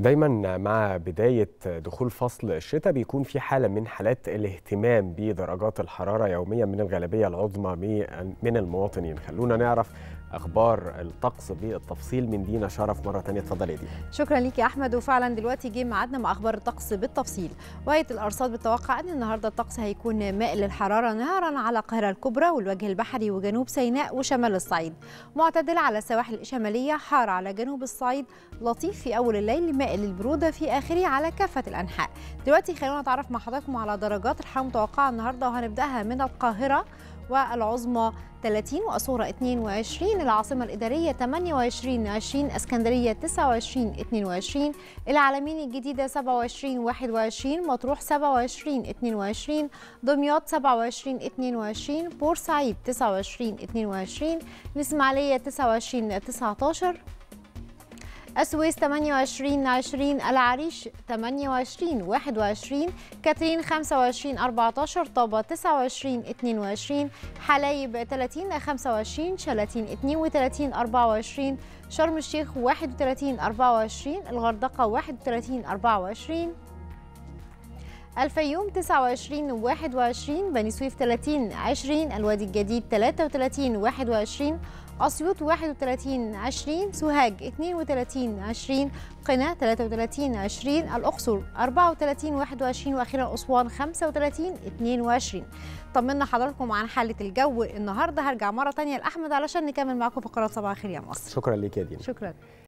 دايما مع بداية دخول فصل الشتاء بيكون في حالة من حالات الاهتمام بدرجات الحرارة يوميا من الغالبية العظمى من المواطنين خلونا نعرف اخبار الطقس بالتفصيل من دينا شرف مره ثانيه اتفضلي يا دينا شكرا ليك يا احمد وفعلا دلوقتي جه ميعادنا مع اخبار الطقس بالتفصيل وهيئه الارصاد بتتوقع ان النهارده الطقس هيكون مائل للحراره نهارا على القاهره الكبرى والوجه البحري وجنوب سيناء وشمال الصعيد معتدل على السواحل الشماليه حار على جنوب الصعيد لطيف في اول الليل مائل للبروده في اخره على كافه الانحاء دلوقتي خلونا نتعرف مع حضراتكم على درجات الحراره المتوقعه النهارده وهنبداها من القاهره والعظمى 30 وأسورة 22 العاصمة الإدارية 28 20 اسكندرية 29 22 العالمين الجديدة 27 21 مطروح 27 22 دمياط 27 22 بورسعيد 29 22 الإسماعيلية 29 19 السويس 28 20 العريش 28 21 كاترين 25 14 طابة 29 22 حلايب 30 25 شلاتين 32 24 شرم الشيخ 31 24 الغردقة 31 24 الفيوم 29 21 بني سويف 30 20 الوادي الجديد 33 21 أسيوط 31 20 سوهاج 32 20 قنا 33 20 الأقصر 34 21 وأخيرا أسوان 35 22 طمنا حضراتكم عن حالة الجو النهاردة هرجع مرة تانية لأحمد علشان نكمل معاكم فقرات صباح الخير يا مصر شكرا ليك يا دينا شكرا